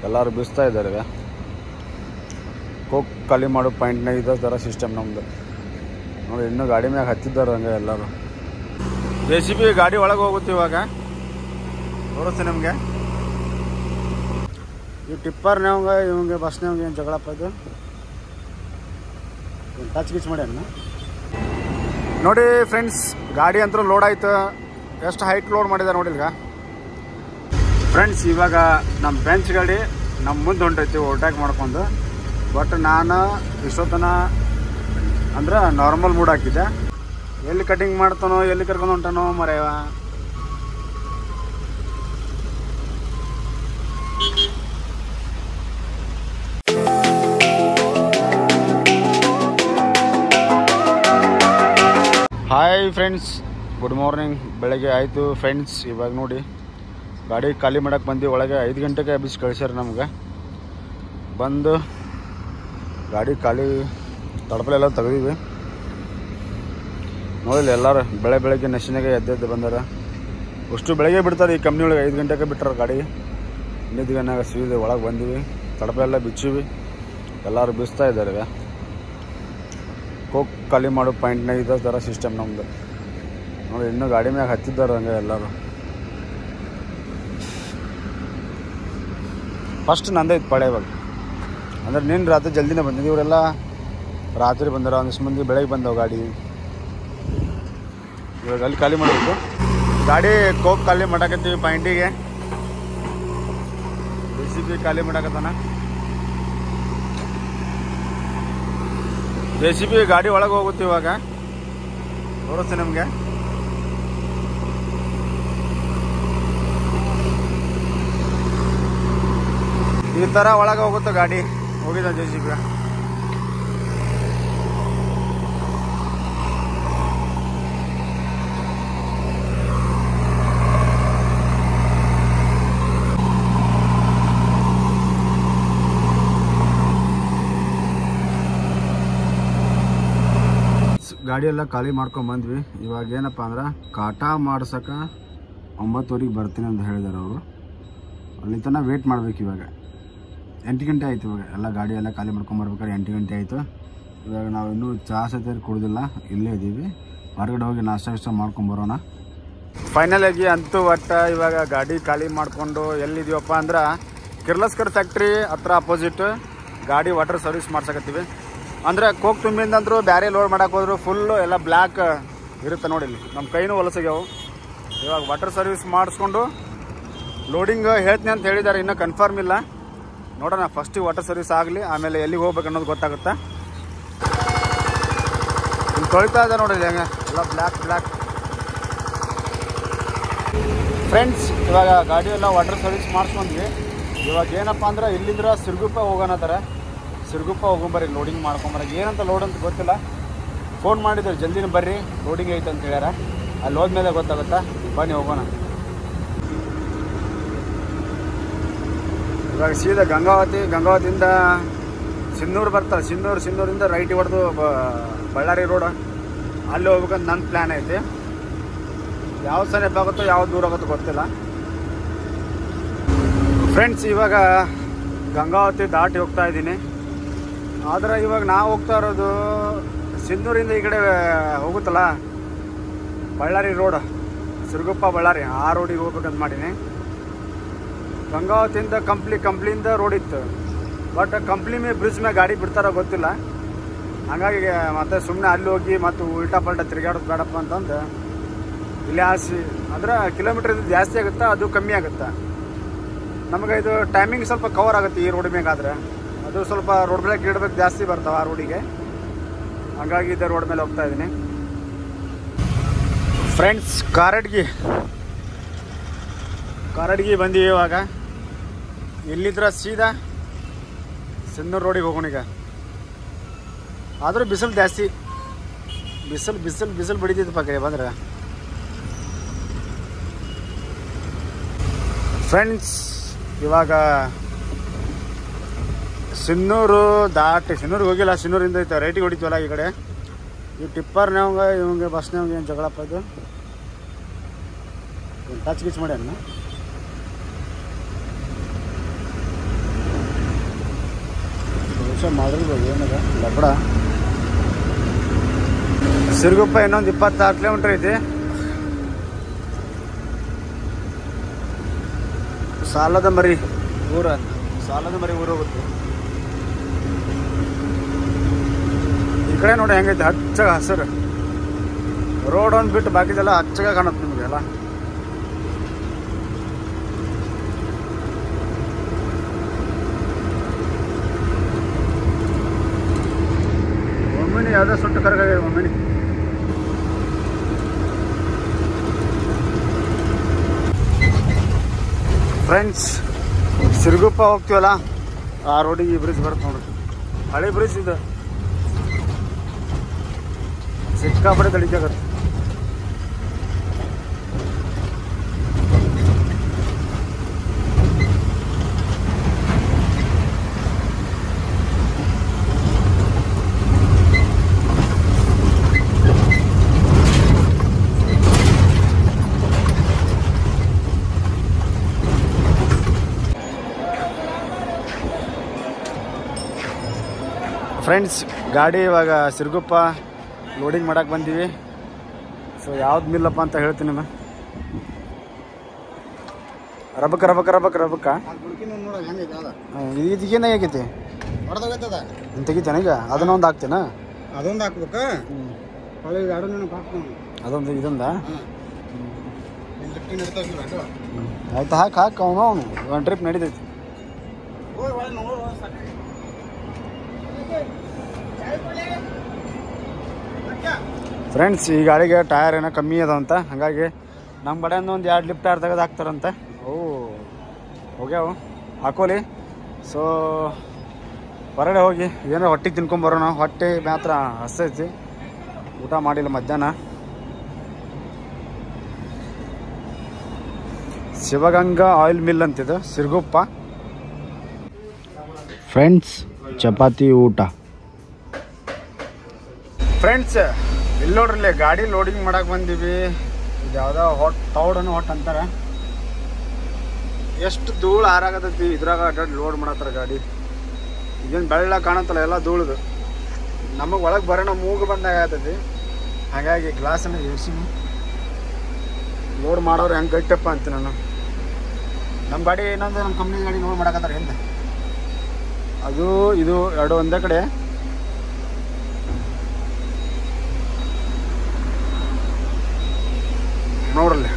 ಎಲ್ಲರೂ ಬೀಸ್ತಾ ಇದ್ದಾರೆ ಈಗ ಕೋಕ್ ಖಾಲಿ ಮಾಡೋ ಪಾಯಿಂಟ್ನಾಗ ಇದೇ ಥರ ಸಿಸ್ಟಮ್ ನಮ್ಮದು ನೋಡಿ ಇನ್ನೂ ಗಾಡಿ ಮ್ಯಾಗ ಹತ್ತಿದ್ದಾರೆ ಹಂಗೆ ಎಲ್ಲರೂ ಜೆ ಸಿ ಬಿ ಗಾಡಿ ಒಳಗೆ ಹೋಗುತ್ತೆ ಇವಾಗ ತೋರಿಸ್ತೀನಿ ನಿಮಗೆ ಈ ಟಿಪ್ಪರ್ನವಂಗ ಇವಂಗೆ ಬಸ್ನವಂಗೆ ಏನು ಜಗಳಪ್ಪ ಇದು ಟಚ್ ಗಿಚ್ ಮಾಡಿ ಅಣ್ಣ ನೋಡಿ ಫ್ರೆಂಡ್ಸ್ ಗಾಡಿ ಅಂತೂ ಲೋಡ್ ಆಯ್ತು ಎಷ್ಟು ಹೈಟ್ ಲೋಡ್ ಮಾಡಿದ್ದಾರೆ ನೋಡಿ ಈಗ ಫ್ರೆಂಡ್ಸ್ ಇವಾಗ ನಮ್ಮ ಬೆಂಚ್ ಗಾಡಿ ನಮ್ಮ ಮುಂದೆ ಹೊಂಟೈತಿ ಓವರ್ಟೇಕ್ ಮಾಡ್ಕೊಂಡು ಬಟ್ ನಾನು ಇಷ್ಟೊತ್ತನ ಅಂದ್ರೆ ನಾರ್ಮಲ್ ಮೂಡ್ ಹಾಕಿದ್ದೆ ಎಲ್ಲಿ ಕಟಿಂಗ್ ಮಾಡ್ತಾನೋ ಎಲ್ಲಿ ಕರ್ಕೊಂಡು ಹೊಂಟಾನೋ ಮರೆಯವ ಹಾಯ್ ಫ್ರೆಂಡ್ಸ್ ಗುಡ್ ಮಾರ್ನಿಂಗ್ ಬೆಳಗ್ಗೆ ಆಯಿತು ಫ್ರೆಂಡ್ಸ್ ಇವಾಗ ನೋಡಿ ಗಾಡಿ ಖಾಲಿ ಮಾಡಕ್ಕೆ ಬಂದು ಒಳಗೆ ಐದು ಗಂಟೆಗೆ ಎಬ್ಬಿಸಿ ಕಳಿಸ್ಯಾರ ನಮ್ಗೆ ಬಂದು ಗಾಡಿ ಖಾಲಿ ತಡಪಲೆಲ್ಲ ತೆಗ್ದೀವಿ ನೋಡಿಲ್ಲ ಎಲ್ಲರೂ ಬೆಳೆ ಬೆಳಗ್ಗೆ ನಶಿನಾಗೆ ಎದ್ದೆದ್ದು ಬಂದಾರ ಅಷ್ಟು ಬೆಳಗ್ಗೆ ಬಿಡ್ತಾರೆ ಈ ಕಂಪ್ನಿ ಒಳಗೆ ಐದು ಗಂಟೆಗೆ ಬಿಟ್ಟಾರ ಗಾಡಿ ನಿದ್ಗನಾಗ ಸೀದೆ ಒಳಗೆ ಬಂದೀವಿ ತಡಪಲೆಲ್ಲ ಬಿಚ್ಚಿವಿ ಎಲ್ಲರೂ ಬೀಸ್ತಾ ಇದ್ದಾರೆ ಈಗ ಕೋಕ್ ಖಾಲಿ ಮಾಡೋ ಪಾಯಿಂಟ್ನಾಗ ಇದೇ ಥರ ಸಿಸ್ಟಮ್ ನಮ್ಮದು ನೋಡಿ ಇನ್ನೂ ಗಾಡಿ ಮ್ಯಾಗ ಹತ್ತಿದ್ದಾರೆ ಹಂಗೆ ಎಲ್ಲರೂ ಫಸ್ಟ್ ನಂದೇ ಇತ್ತು ಪಳೆ ಇವಾಗ ಅಂದ್ರೆ ನಿನ್ನ ರಾತ್ರಿ ಜಲ್ದಿನೇ ಬಂದಿದ್ದು ಇವರೆಲ್ಲ ರಾತ್ರಿ ಬಂದಾರ ಒಂದಿಷ್ಟು ಮಂದಿ ಬೆಳಗ್ಗೆ ಬಂದವು ಗಾಡಿ ಇವಾಗ ಅಲ್ಲಿ ಖಾಲಿ ಮಾಡಬೇಕು ಗಾಡಿ ಕೋಕ್ ಖಾಲಿ ಮಾಡಾಕತ್ತೀವಿ ಪಾಯಿಂಟಿಗೆ ಡಿ ಸಿ ಪಿ ಖಾಲಿ ಮಾಡಾಕತ್ತಾನ ಜೆ ಸಿ ಬಿ ಗಾಡಿ ಒಳಗೆ ಹೋಗುತ್ತೆ ಇವಾಗ ತೋರಿಸ್ತೀನಿ ನಿಮಗೆ ಈ ಥರ ಒಳಗೆ ಹೋಗುತ್ತೆ ಗಾಡಿ ಹೋಗಿದ ಜೆ ಸಿ ಬಿ ಗಾಡಿ ಎಲ್ಲ ಖಾಲಿ ಮಾಡ್ಕೊಂಡ್ ಬಂದ್ವಿ ಇವಾಗ ಏನಪ್ಪ ಅಂದ್ರೆ ಕಾಟ ಮಾಡ್ಸಕ್ಕೆ ಒಂಬತ್ತುವರೆಗೆ ಬರ್ತೀನಿ ಅಂತ ಹೇಳಿದಾರೆ ಅವರು ಅಲ್ಲಿ ತನಕ ವೇಟ್ ಮಾಡ್ಬೇಕು ಇವಾಗ ಎಂಟು ಗಂಟೆ ಆಯ್ತು ಇವಾಗ ಎಲ್ಲ ಗಾಡಿ ಎಲ್ಲ ಖಾಲಿ ಮಾಡ್ಕೊಂಬರ್ಬೇಕಾದ್ರೆ ಎಂಟು ಗಂಟೆ ಆಯಿತು ಇವಾಗ ನಾವು ಇನ್ನೂ ಚಹಾ ಸತಿ ಕುಡ್ದಿಲ್ಲ ಇಲ್ಲೇ ಇದ್ದೀವಿ ಹೊರಗಡೆ ಹೋಗಿ ನಾಷ್ಟ ಇಷ್ಟ ಮಾಡ್ಕೊಂಬರೋಣ ಫೈನಲ್ ಆಗಿ ಅಂತೂ ಒಟ್ಟ ಇವಾಗ ಗಾಡಿ ಖಾಲಿ ಮಾಡಿಕೊಂಡು ಎಲ್ಲಿದೀವಪ್ಪ ಅಂದ್ರೆ ಕಿರ್ಲಸ್ಕರ್ ಫ್ಯಾಕ್ಟ್ರಿ ಹತ್ರ ಅಪೋಸಿಟ್ ಗಾಡಿ ವಾಟರ್ ಸರ್ವಿಸ್ ಮಾಡ್ಸಕತ್ತೀವಿ ಅಂದ್ರೆ ಕೋಕ್ ತುಂಬಿಂದಂದ್ರು ಬ್ಯಾರೆ ಲೋಡ್ ಮಾಡಕ್ಕೆ ಹೋದ್ರು ಫುಲ್ಲು ಎಲ್ಲ ಬ್ಲ್ಯಾಕ್ ಇರುತ್ತೆ ನೋಡಿ ಇಲ್ಲಿ ನಮ್ಮ ಕೈನೂ ಹೊಲಸಾಗ್ಯಾವು ಇವಾಗ ವಾಟರ್ ಸರ್ವಿಸ್ ಮಾಡಿಸ್ಕೊಂಡು ಲೋಡಿಂಗ್ ಹೇಳ್ತೀನಿ ಅಂತ ಹೇಳಿದ್ದಾರೆ ಇನ್ನೂ ಕನ್ಫರ್ಮ್ ಇಲ್ಲ ನೋಡೋಣ ಫಸ್ಟಿಗೆ ವಾಟರ್ ಸರ್ವಿಸ್ ಆಗಲಿ ಆಮೇಲೆ ಎಲ್ಲಿಗೆ ಹೋಗ್ಬೇಕು ಅನ್ನೋದು ಗೊತ್ತಾಗುತ್ತೆ ಇಲ್ಲಿ ತೊಳಿತಾ ಇದೆ ನೋಡಿ ಹೆಂಗೆ ಎಲ್ಲ ಬ್ಲ್ಯಾಕ್ ಬ್ಲ್ಯಾಕ್ ಫ್ರೆಂಡ್ಸ್ ಇವಾಗ ಗಾಡಿ ಎಲ್ಲ ವಾಟರ್ ಸರ್ವಿಸ್ ಮಾಡಿಸ್ಕೊಂಡ್ವಿ ಇವಾಗ ಏನಪ್ಪ ಅಂದ್ರೆ ಇಲ್ಲಿಂದ್ರ ಸಿರುಗುಪ್ಪ ಹೋಗೋಣ ಥರ ಸಿರುಗುಪ್ಪ ಹೋಗೊಂಬರ್ರಿ ಲೋಡಿಂಗ್ ಮಾಡ್ಕೊಂಬರಕ್ಕೆ ಏನಂತ ಲೋಡ್ ಅಂತ ಗೊತ್ತಿಲ್ಲ ಫೋನ್ ಮಾಡಿದ್ರು ಜಲ್ದಿನ ಬರ್ರಿ ಲೋಡಿಂಗ್ ಐತೆ ಅಂತ ಹೇಳ್ಯಾರ ಅಲ್ಲಿ ಹೋದ್ಮೇಲೆ ಗೊತ್ತಾಗುತ್ತಾ ಬನ್ನಿ ಹೋಗೋಣ ಇವಾಗ ಸೀದಾ ಗಂಗಾವತಿ ಗಂಗಾವತಿಯಿಂದ ಸಿನ್ನೂರು ಬರ್ತಾರೆ ಸಿನ್ನೂರು ಸಿನ್ನೂರಿಂದ ರೈಟ್ ಹೊಡೆದು ಬಳ್ಳಾರಿ ರೋಡ್ ಅಲ್ಲಿ ಹೋಗ್ಬೇಕಂತ ನನ್ನ ಪ್ಲ್ಯಾನ್ ಐತಿ ಯಾವ ಸಮೀಪ ಆಗುತ್ತೋ ಯಾವ ದೂರ ಆಗುತ್ತೋ ಗೊತ್ತಿಲ್ಲ ಫ್ರೆಂಡ್ಸ್ ಇವಾಗ ಗಂಗಾವತಿ ದಾಟಿ ಹೋಗ್ತಾ ಇದ್ದೀನಿ ಆದರೆ ಇವಾಗ ನಾವು ಹೋಗ್ತಾ ಇರೋದು ಸಿಂಧೂರಿಂದ ಈ ಕಡೆ ಹೋಗುತ್ತಲ್ಲ ಬಳ್ಳಾರಿ ರೋಡ್ ಸಿರುಗುಪ್ಪ ಬಳ್ಳಾರಿ ಆ ರೋಡಿಗೆ ಹೋಗ್ಬೇಕಂತ ಮಾಡೀನಿ ಗಂಗಾವತಿಯಿಂದ ಕಂಪ್ಲಿ ಕಂಪ್ಲಿಯಿಂದ ರೋಡ್ ಇತ್ತು ಬಟ್ ಕಂಪ್ಲಿ ಮೇ ಬ್ರಿಡ್ಜ್ ಮೇಲೆ ಗಾಡಿ ಬಿಡ್ತಾರೋ ಗೊತ್ತಿಲ್ಲ ಹಾಗಾಗಿ ಮತ್ತೆ ಸುಮ್ಮನೆ ಅಲ್ಲಿ ಹೋಗಿ ಮತ್ತು ಉಲ್ಟಾ ಪಲ್ಟಾ ತಿರುಗಾಡೋದು ಬೇಡಪ್ಪ ಅಂತಂದು ಇಲ್ಲಿ ಆಸಿ ಅಂದ್ರೆ ಕಿಲೋಮೀಟರ್ ಇದು ಜಾಸ್ತಿ ಆಗುತ್ತಾ ಅದು ಕಮ್ಮಿ ಆಗುತ್ತಾ ನಮಗೆ ಇದು ಟೈಮಿಂಗ್ ಸ್ವಲ್ಪ ಕವರ್ ಆಗುತ್ತೆ ಈ ರೋಡ್ ಮೇಗಾದ್ರೆ ಅದು ಸ್ವಲ್ಪ ರೋಡ್ ಮೇಲೆ ಗಿಡಬೇಕು ಜಾಸ್ತಿ ಬರ್ತಾವೆ ಆ ರೋಡಿಗೆ ಹಾಗಾಗಿ ಇದೇ ರೋಡ್ ಮೇಲೆ ಹೋಗ್ತಾ ಇದ್ದೀನಿ ಫ್ರೆಂಡ್ಸ್ ಕಾರಡ್ಗಿ ಕಾರಡ್ಗಿ ಬಂದೀವಿ ಇವಾಗ ಇಲ್ಲಿದ್ರ ಸೀದಾ ಸಿನ್ನೂರು ರೋಡಿಗೆ ಹೋಗೋಣ ಈಗ ಆದರೂ ಬಿಸಿಲು ಜಾಸ್ತಿ ಬಿಸಿಲು ಬಿಸಿಲು ಬಿಸಿಲು ಬಿಡಿತಿತ್ತು ಪಕ್ಕ ಬಂದ್ರೆ ಫ್ರೆಂಡ್ಸ್ ಇವಾಗ ಸಿನ್ನೂರು ದಾಟಿ ಸಿನ್ನೂರಿಗೆ ಹೋಗಿಲ್ಲ ಸಿನ್ನೂರಿಂದ ಐತೆ ರೈಟಿಗೆ ಹೊಡಿತೀವಲ್ಲ ಈ ಕಡೆ ಈ ಟಿಪ್ಪರ್ನವಂಗ ಇವಂಗೆ ಬಸ್ನವಂಗೆ ಏನು ಜಗಳಪ್ಪ ಇದು ಟಚ್ ಗಿಚ್ ಮಾಡಿ ಅಣ್ಣ ನಿಮಿಷ ಮಾಡಿರ್ಬೋದು ಏನದ ಲಬಡ ಸಿರುಗುಪ್ಪ ಇನ್ನೊಂದು ಇಪ್ಪತ್ತಾರು ಕಿಲೋಮೀಟ್ರ್ ಐತಿ ಸಾಲದ ಮರಿ ಊರ ಸಾಲದ ಮರಿ ಊರು ಹೋಗುತ್ತೆ ಈ ಕಡೆ ನೋಡಿ ಹೆಂಗೈತೆ ಹಚ್ಚಗ ಹಸಿರು ರೋಡ್ ಒಂದು ಬಿಟ್ಟು ಬಾಕಿದೆಲ್ಲ ಹಚ್ಚಗ ಕಾಣುತ್ತೆ ನಿಮಗೆ ಎಲ್ಲ ಒಮ್ಮಿನಿ ಯಾವುದೋ ಸುಟ್ಟು ಕರಗಾಗ ಒಮ್ಮಿನಿ ಫ್ರೆಂಡ್ಸ್ ಸಿರುಗುಪ್ಪ ಹೋಗ್ತೀವಲ್ಲ ಆ ರೋಡಿಗೆ ಈ ಬ್ರಿಡ್ಜ್ ಬರುತ್ತೆ ನೋಡ್ರಿ ಹಳೆ ಬ್ರಿಡ್ಜ್ ಇದು ಸಿಕ್ಕಾಪಟ್ಟೆ ತಡಿಕಾಗತ್ತೆ ಫ್ರೆಂಡ್ಸ್ ಗಾಡಿ ಇವಾಗ ಸಿರುಗುಪ್ಪ ಲೋಡಿಂಗ್ ಮಾಡಕ್ಕೆ ಬಂದೀವಿ ಸೊ ಯಾವ್ದು ಮಿಲ್ಲಪ್ಪ ಅಂತ ಹೇಳ್ತೀನಿ ನಿಮಗೆ ರಬಕ್ ರಬಕ್ ರಬಕ್ ರಬಕ್ಕ ನೋಡ ಹೆಂಗೈತೆ ಅದ ಇದಕ್ಕೇನ ಆಗೈತಿ ಹೊಡೆದೋಗೈತದ ಇನ್ನು ತೆಗಿತಾನೆ ಈಗ ಅದನ್ನ ಒಂದು ಹಾಕ್ತೇನ ಅದೊಂದು ಹಾಕ್ಬೇಕ ಹೊಳೆ ಎರಡು ನೆನಪು ಹಾಕ್ತಾನ ಅದೊಂದು ಇದೊಂದ ಲಿಫ್ಟಿಂಗ್ ಇರ್ತಾವಿಲ್ಲ ಅದು ಆಯ್ತು ಹಾಕಿ ಹಾಕಿ ಅವನು ಅವನು ಒಂದು ಟ್ರಿಪ್ ನಡೀತೈತಿ ಹೋಗಿ ಹೊಳೆ ನೋಡು ಸಾಕು. ಫ್ರೆಂಡ್ಸ್ ಈ ಗಾಡಿಗೆ ಟೈರ್ ಏನೋ ಕಮ್ಮಿ ಅದಾವಂತ ಹಾಗಾಗಿ ನಮ್ಮ ಕಡೆಯಿಂದ ಒಂದು ಎರಡು ಲಿಫ್ಟ್ ಟೈರ್ ತೆಗೆದು ಹಾಕ್ತಾರಂತೆ ಓ ಹೋಗ್ಯಾವು ಹಾಕೋಲಿ ಸೊ ಹೊರಗಡೆ ಹೋಗಿ ಏನೋ ಹೊಟ್ಟೆಗೆ ತಿನ್ಕೊಂಬರೋಣ ಹೊಟ್ಟೆ ಮಾತ್ರ ಹಸ್ತೈತಿ ಊಟ ಮಾಡಿಲ್ಲ ಮಧ್ಯಾಹ್ನ ಶಿವಗಂಗಾ ಆಯಿಲ್ ಮಿಲ್ ಅಂತಿದೆ ಸಿರುಗುಪ್ಪ ಫ್ರೆಂಡ್ಸ್ ಚಪಾತಿ ಊಟ ಫ್ರೆಂಡ್ಸ್ ಇಲ್ಲಿ ನೋಡ್ರಿ ಗಾಡಿ ಲೋಡಿಂಗ್ ಮಾಡಕ್ ಬಂದೀವಿ ಇದು ಯಾವ್ದೋ ಹೊಟ್ ತೌಡನ್ನು ಹೊಟ್ ಅಂತಾರ ಎಷ್ಟು ಧೂಳು ಹಾರಾಗತೈತಿ ಇದ್ರಾಗ ಅಡ್ಡಾಡಿ ಲೋಡ್ ಮಾಡತ್ತಾರ ಗಾಡಿ ಇದೇನು ಬೆಳ್ಳ ಕಾಣತ್ತಲ್ಲ ಎಲ್ಲ ಧೂಳುದು ನಮಗೆ ಒಳಗೆ ಬರೋಣ ಮೂಗು ಬಂದಾಗ ಆಗತೈತಿ ಹಾಗಾಗಿ ಗ್ಲಾಸನ್ನು ಇಳಿಸಿ ಲೋಡ್ ಮಾಡೋರು ಹೆಂಗೆ ಗಟ್ಟಪ್ಪ ಅಂತೀನಿ ನಾನು ನಮ್ಮ ಗಾಡಿ ಇನ್ನೊಂದು ನಮ್ಮ ಕಂಪ್ನಿ ಗಾಡಿ ಲೋಡ್ ಮಾಡಕತ್ತಾರ ಹಿಂದೆ ಅದು ಇದು ಎರಡು ಒಂದೇ ಕಡೆ ನೋಡ್ರಲ್ಲಿ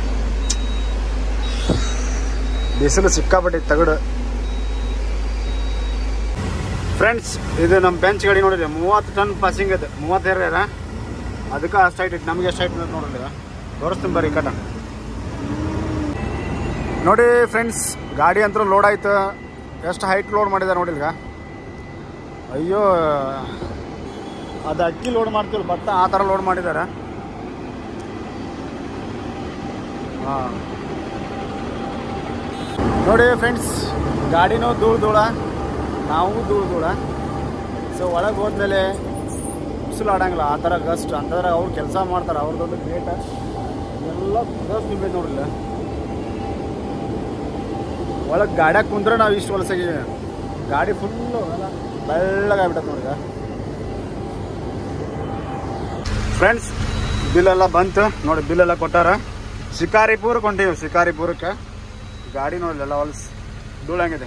ಬಿಸಿಲು ಸಿಕ್ಕಾಪಟ್ಟೆ ತಗಡು ಫ್ರೆಂಡ್ಸ್ ಇದು ನಮ್ಮ ಬೆಂಚ್ ಗಾಡಿ ನೋಡಿರಿ ಮೂವತ್ತು ಟನ್ ಪಾಸಿಂಗ್ ಐತೆ ಮೂವತ್ತು ಏರ್ಯಾರ ಅದಕ್ಕೆ ಅಷ್ಟು ಹೈಟ್ ಐತೆ ನಮಗೆ ಎಷ್ಟು ಹೈಟ್ ನೋಡ್ರಿ ತೋರಿಸ್ತೀನಿ ಬರ್ರಿ ಕಟ ನೋಡಿ ಫ್ರೆಂಡ್ಸ್ ಗಾಡಿ ಅಂತೂ ಲೋಡ್ ಆಯ್ತು ಎಷ್ಟು ಹೈಟ್ ಲೋಡ್ ಮಾಡಿದ್ದಾರೆ ನೋಡಿ ಈಗ ಅಯ್ಯೋ ಅದು ಅಕ್ಕಿ ಲೋಡ್ ಮಾಡ್ತೀವಲ್ಲ ಭತ್ತ ಆ ಥರ ಲೋಡ್ ಮಾಡಿದ್ದಾರೆ ಹಾಂ ನೋಡಿ ಫ್ರೆಂಡ್ಸ್ ಗಾಡಿನೂ ಧೂಳು ಧೂಳ ನಾವು ಧೂಳು ಧೂಳ ಸೊ ಒಳಗೆ ಹೋದ್ಮೇಲೆ ಬಿಸಿಲು ಆಡಂಗಿಲ್ಲ ಆ ಥರ ಗಸ್ಟ್ ಅಂತಂದ್ರೆ ಅವ್ರು ಕೆಲಸ ಮಾಡ್ತಾರೆ ಅವ್ರದ್ದೊಂದು ಗ್ರೇಟ್ ಎಲ್ಲ ಗಸ್ಟ್ ನಿಂಬೈತೆ ನೋಡ್ರಿಲ್ಲ ಒಳಗೆ ಗಾಡ್ಯಾಗ ಕುಂದ್ರೆ ನಾವು ಇಷ್ಟು ಹೊಲಸಾಗಿದ್ದೀವಿ ಗಾಡಿ ಫುಲ್ಲು ಎಲ್ಲ ಬೆಳ್ಳಗಾಗ್ಬಿಟ್ಟದೆ ನೋಡಿ ಫ್ರೆಂಡ್ಸ್ ಬಿಲ್ ಎಲ್ಲ ಬಂತು ನೋಡಿ ಬಿಲ್ ಎಲ್ಲ ಕೊಟ್ಟಾರ ಶಿಕಾರಿಪುರಕ್ಕೆ ಹೊಂಟೀವಿ ಶಿಕಾರಿಪುರಕ್ಕೆ ಗಾಡಿ ನೋಡಿ ಎಲ್ಲ ಹೊಲ್ಸ್ ಧೂಳಂಗಿದೆ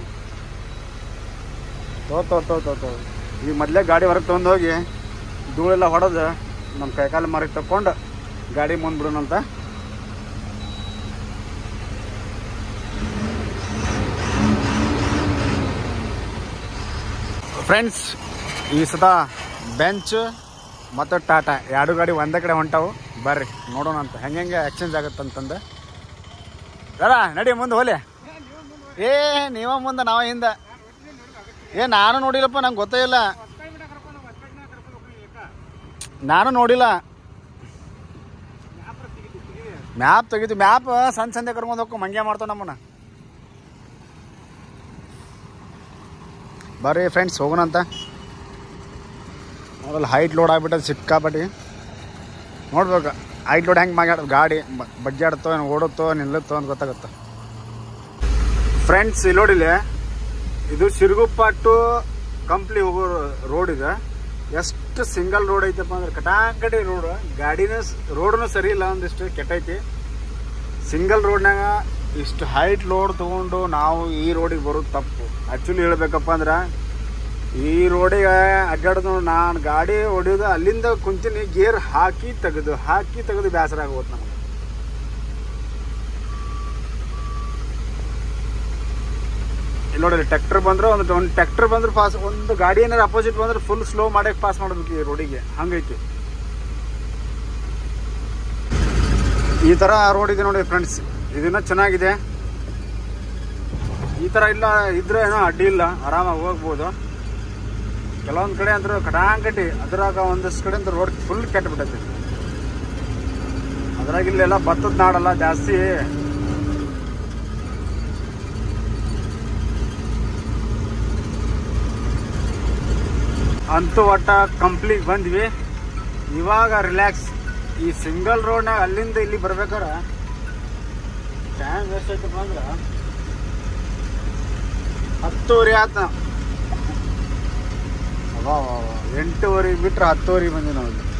ತೋ ತೋ ತೋ ತೋ ತೋ ಈಗ ಮೊದಲೇ ಗಾಡಿ ಹೊರಗೆ ತೊಗೊಂಡು ಹೋಗಿ ಧೂಳೆಲ್ಲ ಹೊಡೆದು ನಮ್ಮ ಕೈಕಾಲು ಮಾರಿಗೆ ತಕ್ಕೊಂಡು ಗಾಡಿ ಮುಂದೆ ಬಿಡೋಣಂತ ಫ್ರೆಂಡ್ಸ್ ಈ ಸತ ಬೆಂಚ್ ಮತ್ತು ಟಾಟಾ ಎರಡು ಗಾಡಿ ಒಂದೇ ಕಡೆ ಹೊಂಟಾವು ಬರ್ರಿ ನೋಡೋಣ ಅಂತ ಹೆಂಗೆ ಹೆಂಗೆ ಎಕ್ಸ್ಚೇಂಜ್ ಆಗುತ್ತೆ ಅಂತಂದು ಅಲ್ಲ ನಡಿ ಮುಂದೆ ಹೋಲೆ ಏ ನೀವ ಮುಂದೆ ನಾವ ಹಿಂದೆ ಏ ನಾನು ನೋಡಿಲ್ಲಪ್ಪ ನಂಗೆ ಗೊತ್ತೇ ಇಲ್ಲ ನಾನು ನೋಡಿಲ್ಲ ಮ್ಯಾಪ್ ತೆಗಿತು ಮ್ಯಾಪ್ ಸಣ್ಣ ಸಂದೆ ಕರ್ಕೊಂಡು ಹೋಗ್ಕೊ ಮಂಗ್ಯ ಮಾಡ್ತಾವ ನಮ್ಮನ್ನ ಬರ್ರಿ ಫ್ರೆಂಡ್ಸ್ ಹೋಗೋಣ ಅಂತ ನೋಡಲ್ಲ ಹೈಟ್ ಲೋಡ್ ಆಗ್ಬಿಟ್ಟದ ಸಿಕ್ಕಾಪಟ್ಟಿ ನೋಡ್ಬೇಕು ಹೈಟ್ ಲೋಡ್ ಹೆಂಗೆ ಮಾಡ್ಯಾಡ ಗಾಡಿ ಬ- ಬಗ್ಗಾಡುತ್ತೋ ಏನು ಓಡುತ್ತೋ ನಿಲ್ಲುತ್ತೋ ಅಂತ ಗೊತ್ತಾಗುತ್ತೆ ಫ್ರೆಂಡ್ಸ್ ಇಲ್ಲಿ ನೋಡಿಲ್ಲ ಇದು ಸಿರುಗುಪ್ಪ ಟು ಕಂಪ್ಲಿ ಹೋಗೋ ರೋಡ್ ಇದೆ ಎಷ್ಟು ಸಿಂಗಲ್ ರೋಡ್ ಐತಪ್ಪ ಅಂದ್ರೆ ಕಟಾಕಡಿ ರೋಡ್ ಗಾಡಿನ ರೋಡ್ನು ಸರಿ ಇಲ್ಲ ಒಂದಿಷ್ಟು ಕೆಟ್ಟೈತಿ ಸಿಂಗಲ್ ರೋಡ್ನಾಗ ಇಷ್ಟು ಹೈಟ್ ಲೋಡ್ ತೊಗೊಂಡು ನಾವು ಈ ರೋಡಿಗೆ ಬರೋದು ತಪ್ಪು ಆ್ಯಕ್ಚುಲಿ ಹೇಳ್ಬೇಕಪ್ಪ ಅಂದ್ರೆ ಈ ರೋಡಿಗೆ ಅಡ್ಡಾಡೋದು ನಾನು ಗಾಡಿ ಹೊಡಿಯೋದು ಅಲ್ಲಿಂದ ಕುಂತೀನಿ ಗೇರ್ ಹಾಕಿ ತೆಗೆದು ಹಾಕಿ ತೆಗೆದು ಬೇಸರ ಆಗೋದು ನಮಗೆ ಇಲ್ಲಿ ನೋಡಿ ಟ್ರ್ಯಾಕ್ಟರ್ ಬಂದ್ರೆ ಒಂದು ಒಂದು ಟ್ರ್ಯಾಕ್ಟರ್ ಬಂದ್ರೆ ಪಾಸ್ ಒಂದು ಗಾಡಿ ಏನಾರು ಅಪೋಸಿಟ್ ಬಂದ್ರೆ ಫುಲ್ ಸ್ಲೋ ಮಾಡಕ್ಕೆ ಪಾಸ್ ಮಾಡ್ಬೇಕು ಈ ರೋಡಿಗೆ ಹಂಗೈತಿ ಈ ಥರ ರೋಡ್ ಇದೆ ನೋಡಿ ಫ್ರೆಂಡ್ಸ್ ಇದನ್ನ ಚೆನ್ನಾಗಿದೆ ಈ ಥರ ಇಲ್ಲ ಇದ್ರೆ ಏನೋ ಅಡ್ಡಿ ಇಲ್ಲ ಆರಾಮಾಗಿ ಹೋಗ್ಬೋದು ಕೆಲವೊಂದು ಕಡೆ ಅಂದ್ರೆ ಕಟಾಂಕಟಿ ಅದ್ರಾಗ ಒಂದಷ್ಟು ಕಡೆ ಅಂದ್ರೆ ರೋಡ್ ಫುಲ್ ಕೆಟ್ಟಬಿಟ್ಟೈತಿ ಅದ್ರಾಗ ಇಲ್ಲೆಲ್ಲ ಭತ್ತದ ನಾಡಲ್ಲ ಜಾಸ್ತಿ ಅಂತೂ ಒಟ್ಟ ಕಂಪ್ಲೀಟ್ ಬಂದ್ವಿ ಇವಾಗ ರಿಲ್ಯಾಕ್ಸ್ ಈ ಸಿಂಗಲ್ ರೋಡ್ನಾಗ ಅಲ್ಲಿಂದ ಇಲ್ಲಿ ಬರ್ಬೇಕಾರೆ ಟೈಮ್ ವೇಸ್ಟ್ ಆಯ್ತಪ್ಪ ಅಂದ್ರೆ ಹತ್ತುವರೆ ಆತ ಅಬ್ಬಾ ಎಂಟೂವರೆಗೆ ಬಿಟ್ರೆ ಹತ್ತುವರೆಗೆ ಬಂದ್ವಿ ನಾವು ಇಲ್ಲಿ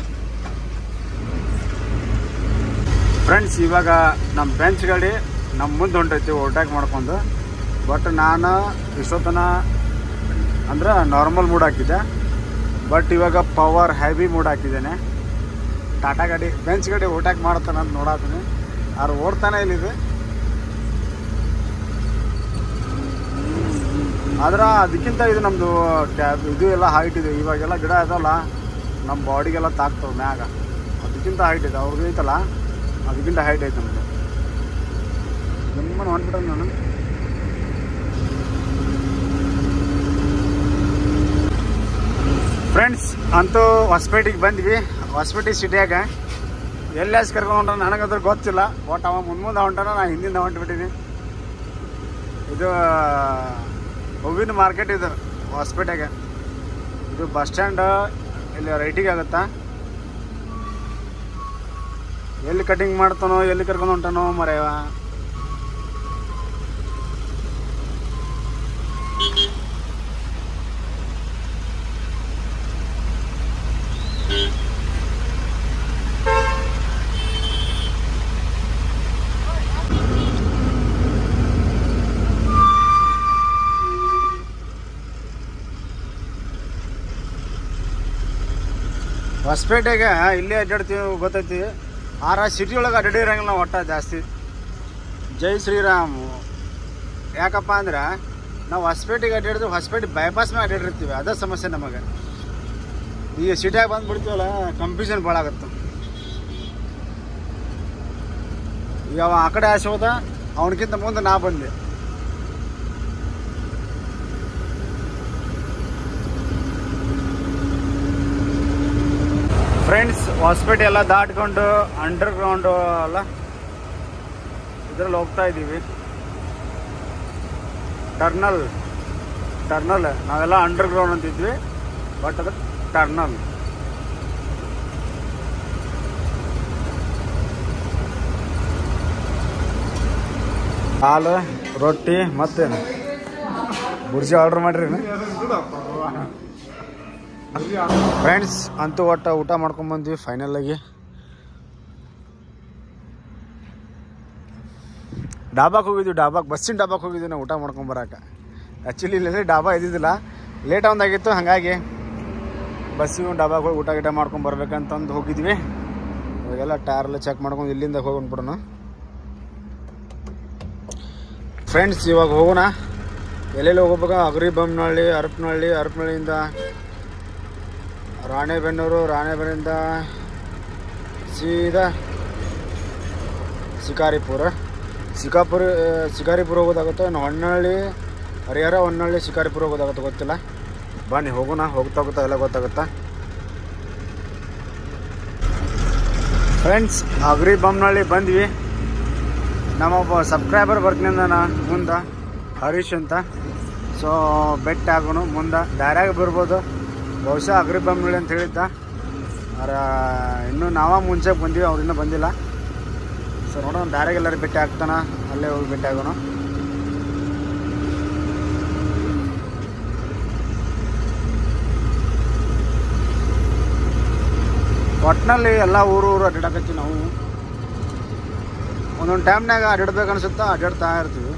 ಫ್ರೆಂಡ್ಸ್ ಇವಾಗ ನಮ್ಮ ಬೆಂಚ್ ಗಾಡಿ ನಮ್ಮ ಮುಂದೆ ಹೊಂಟೈತಿ ಓವರ್ಟೇಕ್ ಮಾಡ್ಕೊಂಡು ಬಟ್ ನಾನು ಇಷ್ಟೊತ್ತನ ಅಂದ್ರೆ ನಾರ್ಮಲ್ ಮೂಡ್ ಹಾಕಿದ್ದೆ ಬಟ್ ಇವಾಗ ಪವರ್ ಹೆವಿ ಮೂಡ್ ಹಾಕಿದ್ದೇನೆ ಟಾಟಾ ಗಾಡಿ ಬೆಂಚ್ ಗಾಡಿ ಓಟಾಕ್ ಮಾಡ್ತಾನೆ ಅಂತ ನೋಡತ್ತೀನಿ ಅವ್ರು ಓಡ್ತಾನೆ ಇಲ್ಲಿದೆ ಆದ್ರೆ ಅದಕ್ಕಿಂತ ಇದು ನಮ್ಮದು ಕ್ಯಾಬ್ ಇದು ಎಲ್ಲ ಹೈಟ್ ಇದೆ ಇವಾಗೆಲ್ಲ ಗಿಡ ಇದಲ್ಲ ನಮ್ಮ ಬಾಡಿಗೆಲ್ಲ ತಾಕ್ತವೆ ಮ್ಯಾಗ ಅದಕ್ಕಿಂತ ಹೈಟ್ ಇದೆ ಅವ್ರದ್ದು ಐತಲ್ಲ ಅದಕ್ಕಿಂತ ಹೈಟ್ ಐತೆ ನಮ್ಮದು ನಿಮ್ಮನ್ನು ಹೊಂಟ್ಬಿಟ್ರೆ ನಾನು ಫ್ರೆಂಡ್ಸ್ ಅಂತೂ ಹೊಸಪೇಟೆಗೆ ಬಂದ್ವಿ ಹೊಸಪೇಟೆ ಸಿಟಿಯಾಗ ಎಲ್ಲಿ ಹಸ್ ಕರ್ಕೊಂಡು ನನಗದ್ರ ಗೊತ್ತಿಲ್ಲ ಒಟ್ಟು ಅವ ಮುಂದೆ ಮುಂದೆ ಹೊಂಟಾನ ನಾ ಹಿಂದಿಂದ ಹೊಂಟ್ಬಿಟ್ಟಿನಿ ಇದು ಹೂವಿನ ಮಾರ್ಕೆಟ್ ಇದು ಹೊಸಪೇಟೆಗೆ ಇದು ಬಸ್ ಸ್ಟ್ಯಾಂಡ್ ಇಲ್ಲಿ ರೈಟಿಗೆ ಆಗುತ್ತಾ ಎಲ್ಲಿ ಕಟಿಂಗ್ ಮಾಡ್ತಾನೋ ಎಲ್ಲಿ ಕರ್ಕೊಂಡು ಹೊಂಟಾನೋ ಮರೆಯವ ಹೊಸಪೇಟೆಗೆ ಇಲ್ಲೇ ಅಡ್ಡಾಡ್ತೀವಿ ಗೊತ್ತೈತಿ ಆರ ಸಿಟಿ ಒಳಗೆ ಅಡ್ಡಾಡಿರಂಗಿಲ್ಲ ನಾವು ಒಟ್ಟ ಜಾಸ್ತಿ ಜೈ ಶ್ರೀರಾಮ್ ಯಾಕಪ್ಪ ಅಂದ್ರೆ ನಾವು ಹೊಸಪೇಟೆಗೆ ಅಡ್ಡಾಡಿದ್ರೆ ಹೊಸಪೇಟೆ ಬೈಪಾಸ್ ಮೇಲೆ ಅಡ್ಡಾಡಿರ್ತೀವಿ ಅದೇ ಸಮಸ್ಯೆ ನಮಗೆ ಈಗ ಸಿಟಿಯಾಗ ಬಂದ್ಬಿಡ್ತೀವಲ್ಲ ಕನ್ಫ್ಯೂಷನ್ ಭಾಳ ಆಗುತ್ತೆ ಈಗ ಅವ ಆ ಕಡೆ ಆಸೆ ಹೋದ ಅವನಕ್ಕಿಂತ ಮುಂದೆ ನಾ ಬಂದೆ ಫ್ರೆಂಡ್ಸ್ ಹಾಸ್ಪಿಟಲ್ ಎಲ್ಲ ದಾಟ್ಕೊಂಡು ಅಂಡರ್ ಗ್ರೌಂಡ್ ಅಲ್ಲ ಇದ್ರಲ್ಲಿ ಹೋಗ್ತಾ ಇದ್ದೀವಿ ಟರ್ನಲ್ ಟರ್ನಲ್ ನಾವೆಲ್ಲ ಅಂಡರ್ ಗ್ರೌಂಡ್ ಅಂತಿದ್ವಿ ಬಟ್ ಅದು ಟರ್ನಲ್ ಹಾಲು ರೊಟ್ಟಿ ಮತ್ತೇನು ಬುರ್ಜಿ ಆರ್ಡರ್ ಮಾಡ್ರಿ ಫ್ರೆಂಡ್ಸ್ ಅಂತೂ ಒಟ್ಟ ಊಟ ಮಾಡ್ಕೊಂಡ್ ಬಂದ್ವಿ ಫೈನಲ್ ಆಗಿ ಡಾಬಾಕ್ ಹೋಗಿದ್ವಿ ಡಾಬಾಕ್ ಬಸ್ಸಿನ ಡಾಬಾಕ್ ಹೋಗಿದ್ವಿ ನಾವು ಊಟ ಮಾಡ್ಕೊಂಡ್ ಬರಾಕ ಆ್ಯಕ್ಚುಲಿ ಇಲ್ಲಿ ಡಾಬಾ ಇದ್ದಿದ್ದಿಲ್ಲ ಲೇಟ್ ಒಂದಾಗಿತ್ತು ಹಾಗಾಗಿ ಬಸ್ಸಿಗೆ ಡಾಬಾಕ್ ಹೋಗಿ ಊಟ ಗೀಟ ಮಾಡ್ಕೊಂಡ್ ಬರ್ಬೇಕಂತಂದು ಹೋಗಿದ್ವಿ ಇವಾಗೆಲ್ಲ ಟೈರ್ ಎಲ್ಲ ಚೆಕ್ ಮಾಡ್ಕೊಂಡು ಇಲ್ಲಿಂದ ಹೋಗ್ಬಿಡೋಣ ಫ್ರೆಂಡ್ಸ್ ಇವಾಗ ಹೋಗೋಣ ಎಲ್ಲೆಲ್ಲಿ ಹೋಗ್ಬೇಕು ಅಗರಿ ಬೊಮ್ಮನಹಳ್ಳಿ ಹರಪನಹಳ್ಳಿ ಹರಪನಹಳ್ಳಿಯಿಂದ ರಾಣೆಬೆನ್ನೂರು ರಾಣೆಬೆನ್ನಿಂದ ಸೀದಾ ಶಿಕಾರಿಪುರ ಶಿಕಾಪುರ ಶಿಕಾರಿಪುರ ಹೋಗೋದಾಗುತ್ತೆ ಇನ್ನು ಹೊನ್ನಳ್ಳಿ ಹರಿಹರ ಹೊನ್ನಳ್ಳಿ ಶಿಕಾರಿಪುರ ಹೋಗೋದಾಗುತ್ತೆ ಗೊತ್ತಿಲ್ಲ ಬನ್ನಿ ಹೋಗೋಣ ಹೋಗ್ತಾ ಹೋಗ್ತಾ ಎಲ್ಲ ಗೊತ್ತಾಗುತ್ತಾ ಫ್ರೆಂಡ್ಸ್ ಅಗ್ರಿ ಬೊಮ್ಮನಹಳ್ಳಿ ಬಂದ್ವಿ ನಮ್ಮೊಬ್ಬ ಸಬ್ಸ್ಕ್ರೈಬರ್ ಬರ್ತೀನಿ ಅಂದ ಮುಂದೆ ಹರೀಶ್ ಅಂತ ಸೊ ಬೆಟ್ಟ ಆಗೋನು ಮುಂದೆ ದಾರ್ಯಾಗ ಬರ್ಬೋದು ಬಹುಶಃ ಅಗ್ರಿ ಬೊಮ್ಮನಹಳ್ಳಿ ಅಂತ ಹೇಳಿದ್ದ ಅವ್ರ ಇನ್ನೂ ನಾವ ಮುಂಚೆ ಬಂದೀವಿ ಅವ್ರು ಇನ್ನೂ ಬಂದಿಲ್ಲ ಸೊ ನೋಡೋಣ ದಾರ್ಯಾಗ ಎಲ್ಲರೂ ಭೇಟಿ ಆಗ್ತಾನ ಅಲ್ಲೇ ಹೋಗಿ ಭೇಟಿ ಆಗೋಣ ಒಟ್ಟಿನಲ್ಲಿ ಎಲ್ಲ ಊರು ಊರು ಅಡ್ಡಾಡಕತ್ತೀವಿ ನಾವು ಒಂದೊಂದು ಟೈಮ್ನಾಗ ಅಡ್ಡಾಡ್ಬೇಕು ಅನ್ಸುತ್ತಾ ಅಡ್ಡಾಡ್ತಾ ಇರ್ತೀವಿ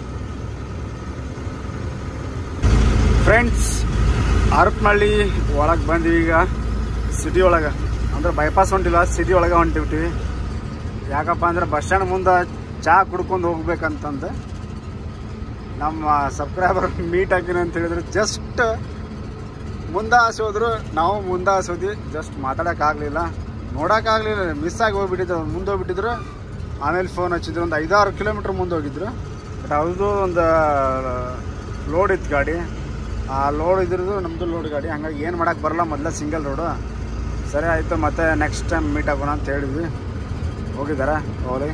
ಫ್ರೆಂಡ್ಸ್ ಹರಪನಹಳ್ಳಿ ಒಳಗೆ ಬಂದ್ವಿ ಈಗ ಸಿಟಿ ಒಳಗೆ ಅಂದ್ರೆ ಬೈಪಾಸ್ ಹೊಂಟಿಲ್ಲ ಸಿಟಿ ಒಳಗೆ ಹೊಂಟಿಬಿಟ್ಟಿವಿ ಯಾಕಪ್ಪ ಅಂದ್ರೆ ಬಸ್ ಸ್ಟ್ಯಾಂಡ್ ಮುಂದೆ ಚಹಾ ಕುಡ್ಕೊಂಡು ಹೋಗ್ಬೇಕಂತಂದು ನಮ್ಮ ಸಬ್ಸ್ಕ್ರೈಬರ್ ಮೀಟ್ ಆಗಿನ ಅಂತ ಹೇಳಿದ್ರೆ ಜಸ್ಟ್ ಮುಂದೆ ಆಸೆ ಹೋದ್ರು ನಾವು ಮುಂದೆ ಆಸೆ ಹೋದ್ವಿ ಜಸ್ಟ್ ಮಾತಾಡೋಕ್ಕಾಗಲಿಲ್ಲ ನೋಡೋಕ್ಕಾಗಲಿಲ್ಲ ಮಿಸ್ ಆಗಿ ಹೋಗ್ಬಿಟ್ಟಿದ್ರು ಮುಂದೆ ಹೋಗ್ಬಿಟ್ಟಿದ್ರು ಆಮೇಲೆ ಫೋನ್ ಹಚ್ಚಿದ್ರು ಒಂದು ಐದಾರು ಕಿಲೋಮೀಟ್ರ್ ಮುಂದೆ ಹೋಗಿದ್ರು ಬಟ್ ಅವ್ರದ್ದು ಒಂದು ಲೋಡ್ ಇತ್ತು ಗಾಡಿ ಆ ಲೋಡ್ ಇದ್ರದ್ದು ನಮ್ಮದು ಲೋಡ್ ಗಾಡಿ ಹಂಗಾಗಿ ಏನು ಮಾಡೋಕ್ಕೆ ಬರಲ್ಲ ಮೊದಲ ಸಿಂಗಲ್ ರೋಡು ಸರಿ ಆಯಿತು ಮತ್ತೆ ನೆಕ್ಸ್ಟ್ ಟೈಮ್ ಮೀಟ್ ಆಗೋಣ ಅಂತ ಹೇಳಿದ್ವಿ ಹೋಗಿದ್ದಾರ ಹೋಗ್ಲಿ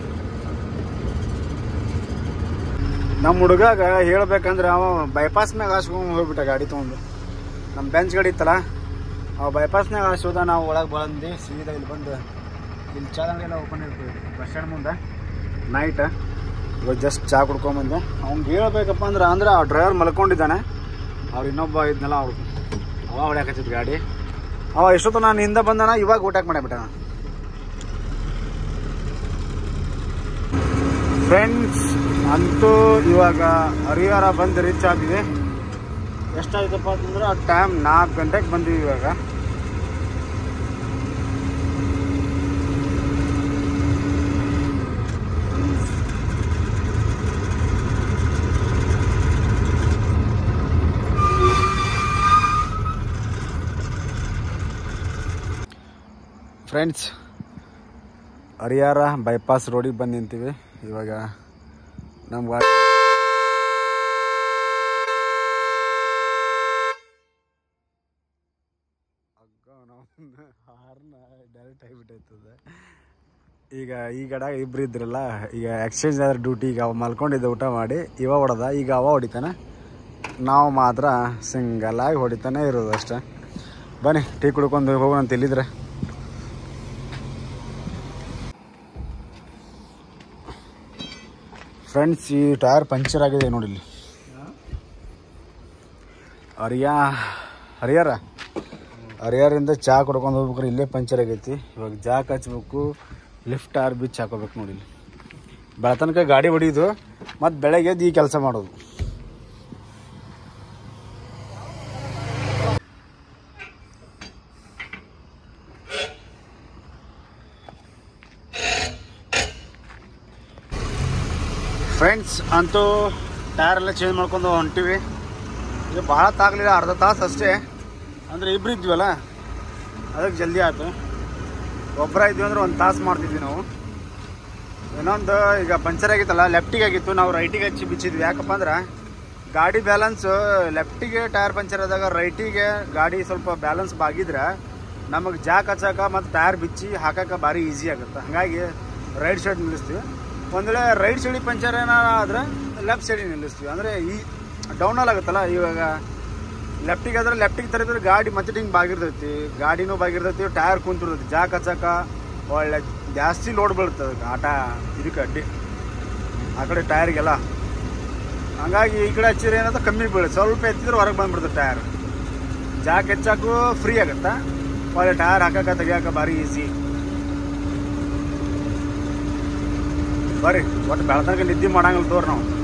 ನಮ್ಮ ಹುಡುಗಾಗ ಹೇಳ್ಬೇಕಂದ್ರೆ ಅವ ಬೈಪಾಸ್ ಮ್ಯಾಗ ಹಾಸ್ಕೊಂಡು ಹೋಗ್ಬಿಟ್ಟ ಗಾಡಿ ತೊಗೊಂಡು ನಮ್ಮ ಬೆಂಚ್ ಗಾಡಿ ಇತ್ತಲ್ಲ ಅವ ಬೈಪಾಸ್ನಾಗ ಹಾಸೋದ ನಾವು ಒಳಗೆ ಬಂದು ಸೀದಾ ಇಲ್ಲಿ ಬಂದು ಇಲ್ಲಿ ಚಾ ಅಂಗಡಿ ಎಲ್ಲ ಓಪನ್ ಇರ್ತೀವಿ ಬಸ್ ಸ್ಟ್ಯಾಂಡ್ ಮುಂದೆ ನೈಟ್ ಇವಾಗ ಜಸ್ಟ್ ಚಾ ಕುಡ್ಕೊಂಬಂದೆ ಅವ್ನಿಗೆ ಹೇಳ್ಬೇಕಪ್ಪ ಅಂದ್ರೆ ಅಂದ್ರೆ ಆ ಡ್ರೈವರ್ ಮಲ್ಕೊಂಡಿದ್ದಾನೆ ಅವ್ರು ಇನ್ನೊಬ್ಬ ಇದ್ನಲ್ಲ ಅವ್ರು ಅವ ಹೊಡ್ಯಾಕತ್ತಿದ್ ಗಾಡಿ ಅವ ಎಷ್ಟೊತ್ತು ನಾನು ಹಿಂದೆ ಬಂದನ ಇವಾಗ ಊಟಕ್ಕೆ ಮಾಡಿಬಿಟ್ಟಣ ಫ್ರೆಂಡ್ಸ್ ಅಂತೂ ಇವಾಗ ಹರಿಹರ ಬಂದು ರೀಚ್ ಆದ್ವಿ ಎಷ್ಟಾಯ್ತಪ್ಪ ಅಂತಂದ್ರೆ ಟೈಮ್ ನಾಲ್ಕು ಗಂಟೆಗೆ ಬಂದ್ವಿ ಇವಾಗ ಫ್ರೆಂಡ್ಸ್ ಹರಿಹರ ಬೈಪಾಸ್ ರೋಡಿಗೆ ಬಂದು ನಿಂತೀವಿ ಇವಾಗ ನಮ್ಮ ಗಾಡಿ ಹಾರ್ನ ಡೈರೆಕ್ಟ್ ಆಗಿಬಿಟ್ಟೈತದ ಈಗ ಈ ಗಡ ಇಬ್ರು ಇದ್ರಲ್ಲ ಈಗ ಎಕ್ಸ್ಚೇಂಜ್ ಆದ್ರೆ ಡ್ಯೂಟಿ ಈಗ ಅವ ಮಲ್ಕೊಂಡಿದ್ದ ಊಟ ಮಾಡಿ ಇವ ಹೊಡೆದ ಈಗ ಅವ ಹೊಡಿತಾನೆ ನಾವು ಮಾತ್ರ ಸಿಂಗಲ್ ಆಗಿ ಹೊಡಿತಾನೆ ಇರೋದು ಅಷ್ಟೇ ಬನ್ನಿ ಟೀ ಕುಡ್ಕೊಂಡು ಹೋಗೋಣ ಅಂತ ಇಲ್ಲಿದ್ರೆ ಫ್ರೆಂಡ್ಸ್ ಈ ಟೈರ್ ಪಂಚರ್ ಆಗಿದೆ ನೋಡಿ ಇಲ್ಲಿ ಹರಿಯಾ ಹರಿಹರ ಹರಿಹರಿಂದ ಚಹಾ ಕುಡ್ಕೊಂಡು ಹೋಗ್ಬೇಕಾರೆ ಇಲ್ಲೇ ಪಂಚರ್ ಆಗೈತಿ ಇವಾಗ ಜಾಕ್ ಹಚ್ಬೇಕು ಲಿಫ್ಟ್ ಆರ್ ಬಿಚ್ ಹಾಕೋಬೇಕು ನೋಡಿ ಇಲ್ಲಿ ಬೆಳತನಕ ಗಾಡಿ ಹೊಡಿಯೋದು ಮತ್ತು ಬೆಳಗ್ಗೆ ಎದ್ದು ಈ ಕೆಲಸ ಮಾಡೋದು ಫ್ರೆಂಡ್ಸ್ ಅಂತೂ ಟೈರ್ ಎಲ್ಲ ಚೇಂಜ್ ಮಾಡ್ಕೊಂಡು ಹೊಂಟಿವಿ ಇದು ಭಾಳ ತಾಗಲಿಲ್ಲ ಅರ್ಧ ತಾಸು ಅಷ್ಟೇ ಅಂದರೆ ಇಬ್ರು ಇದ್ವಲ್ಲ ಅದಕ್ಕೆ ಜಲ್ದಿ ಆಯ್ತು ಒಬ್ಬರ ಇದ್ವಿ ಅಂದ್ರೆ ಒಂದು ತಾಸು ಮಾಡ್ತಿದ್ವಿ ನಾವು ಇನ್ನೊಂದು ಈಗ ಪಂಚರ್ ಆಗಿತ್ತಲ್ಲ ಲೆಫ್ಟಿಗೆ ಆಗಿತ್ತು ನಾವು ರೈಟಿಗೆ ಹಚ್ಚಿ ಬಿಚ್ಚಿದ್ವಿ ಯಾಕಪ್ಪ ಅಂದ್ರೆ ಗಾಡಿ ಬ್ಯಾಲೆನ್ಸ್ ಲೆಫ್ಟಿಗೆ ಟೈರ್ ಪಂಚರ್ ಆದಾಗ ರೈಟಿಗೆ ಗಾಡಿ ಸ್ವಲ್ಪ ಬ್ಯಾಲೆನ್ಸ್ ಬಾಗಿದ್ರೆ ನಮಗೆ ಜಾಕ್ ಹಚ್ಚಾಕ ಮತ್ತು ಟೈರ್ ಬಿಚ್ಚಿ ಹಾಕಕ್ಕೆ ಭಾರಿ ಈಸಿ ಆಗುತ್ತೆ ಹಾಗಾಗಿ ರೈಟ್ ಸೈಡ್ ನಿಲ್ಲಿಸ್ತೀವಿ ಒಂದು ವೇಳೆ ರೈಟ್ ಸೈಡಿಗೆ ಪಂಚರ್ ಏನಾರ ಆದ್ರೆ ಲೆಫ್ಟ್ ಸೈಡಿಗೆ ನಿಲ್ಲಿಸ್ತೀವಿ ಅಂದರೆ ಈ ಡೌನಲ್ಲಿ ಆಗುತ್ತಲ್ಲ ಇವಾಗ ಲೆಫ್ಟಿಗೆ ಆದ್ರೆ ಲೆಫ್ಟಿಗೆ ತರಿದ್ರೆ ಗಾಡಿ ಮತ್ತೆ ಹಿಂಗೆ ಬಾಗಿರ್ತೈತಿ ಗಾಡಿನೂ ಬಾಗಿರ್ತೈತಿ ಟೈರ್ ಕುಂತಿರ್ತೈತಿ ಜಾಕ್ ಹಚ್ಚಾಕ ಒಳ್ಳೆ ಜಾಸ್ತಿ ಲೋಡ್ ಬೀಳ್ತದೆ ಆಟ ಇದಕ್ಕೆ ಅಡ್ಡಿ ಆ ಕಡೆ ಟೈರ್ಗೆಲ್ಲ ಹಂಗಾಗಿ ಈ ಕಡೆ ಹಚ್ಚಿದ್ರೆ ಏನಂತ ಕಮ್ಮಿ ಬೀಳುತ್ತೆ ಸ್ವಲ್ಪ ಎತ್ತಿದ್ರೆ ಹೊರಗೆ ಬಂದ್ಬಿಡ್ತದೆ ಟೈರ್ ಜಾಕ್ ಹೆಚ್ಚಾಕು ಫ್ರೀ ಆಗುತ್ತಾ ಒಳ್ಳೆ ಟೈರ್ ಹಾಕಕ್ಕೆ ತೆಗಿಯಾಕ ಭಾರಿ ಈಸಿ ಬರ್ರಿ ಒಟ್ಟು ಬೆಳತನಕ ನಿದ್ದೆ ಮಾಡಂಗಿಲ್ಲ ತೋರ್ ನಾವು